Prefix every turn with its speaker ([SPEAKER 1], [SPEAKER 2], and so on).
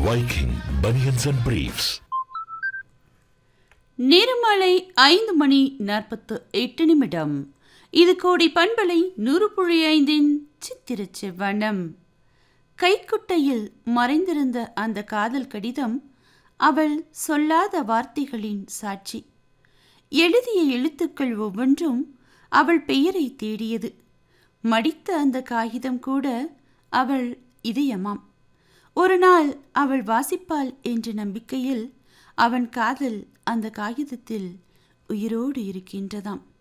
[SPEAKER 1] Viking Bunions and Briefs.
[SPEAKER 2] நேரமாலை ஐந்து மணி நாற்பத்து எட்டு நிமிடம் இது கோடி பண்பலை நூறு புள்ளி ஐந்தின் சித்திரச் செவ்வனம் கைக்குட்டையில் மறைந்திருந்த அந்த காதல் கடிதம் அவள் சொல்லாத வார்த்தைகளின் சாட்சி எழுதிய எழுத்துக்கள் ஒவ்வொன்றும் அவள் பெயரை தேடியது மடித்த அந்த காகிதம் கூட அவள் இதயமாம் ஒரு நாள் அவள் வாசிப்பாள் என்ற நம்பிக்கையில் அவன் காதல் அந்த காகிதத்தில் உயிரோடு இருக்கின்றதாம்